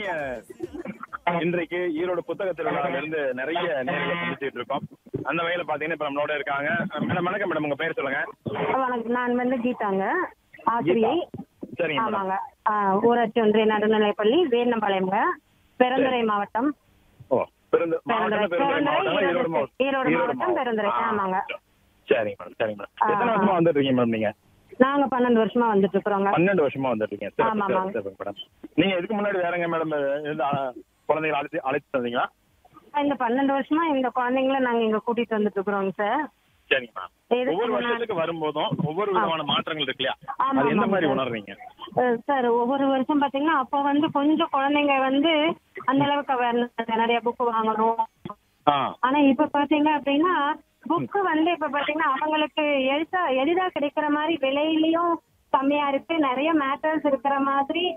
இன்றைக்கு ஈரோடு புத்தக திருவிழாவில இருந்து நிறைய நேர்களை சந்திச்சுட்டு இருக்கோம் அந்த வகையில பாத்தீங்கன்னா இப்ப நம்மளோட இருக்காங்க மேடம் வணக்கம் மேடம் உங்க பேர் சொல்லுங்க வணக்கம் நான் வந்து கீதாங்க ஆசிரியை சரிங்க மேடம் ஆமாங்க ஆ, ஊராட்சி ஒன்றிய நடுநிலைப்பள்ளி வேணம்பாளையம்ங்க பெருந்துறை மாவட்டம் ஓ பெருந்து பெருந்துறை மாவட்டம் பெருந்துறை மாவட்டம் ஈரோடு ஈரோடு மாவட்டம் ஈரோடு மாவட்டம் பெருந்துறை ஆ, ஆமாங்க சரிங்க மேடம் சரிங்க மேடம் எத்தனை ஆ. வருஷமா வந்துட்டு இருக்கீங்க மேடம் நீங்க நாங்க பன்னெண்டு வருஷமா வந்துட்டு இருக்கிறோங்க பன்னெண்டு வருஷமா வந்துட்டு இருக்கீங்க சிறப்பு, ஆமா, சிறப்பு, ஆமாங்க. சிறப்பு மேடம் நீங்க இதுக்கு முன்னாடி வேறங்க மேடம் இந்த ஆ, குழந்தைகளை அழைத்து அழைத்து வந்தீங்களா இந்த பன்னெண்டு வருஷமா இந்த குழந்தைங்கள நாங்க இங்க கூட்டிட்டு வந்துட்டு இருக்கிறோங்க சார் சரிங்க மேம் இதுக்கு ஒவ்வொரு முன்னாடி- வருஷத்துக்கு வரும்போதும் ஒவ்வொரு விதமான மாற்றங்கள் இருக்கு இல்லையா ஆமா, அது எந்த ஆமாங்க மாதிரி சார். உணர்றீங்க அஹ் சார் ஒவ்வொரு வருஷம் பாத்தீங்கன்னா அப்போ வந்து கொஞ்சம் குழந்தைங்க வந்து அந்த அளவுக்கு அவேர்னஸ் நிறைய புக் வாங்கணும் ஆ ஆனா இப்ப பாத்தீங்க அப்படின்னா புக்கு வந்து இப்ப பாத்தீங்கன்னா அவங்களுக்கு எளிதா எளிதா கிடைக்கிற மாதிரி விலையிலயும் கம்மியா இருக்கு நிறைய மேட்டர்ஸ் இருக்கிற மாதிரி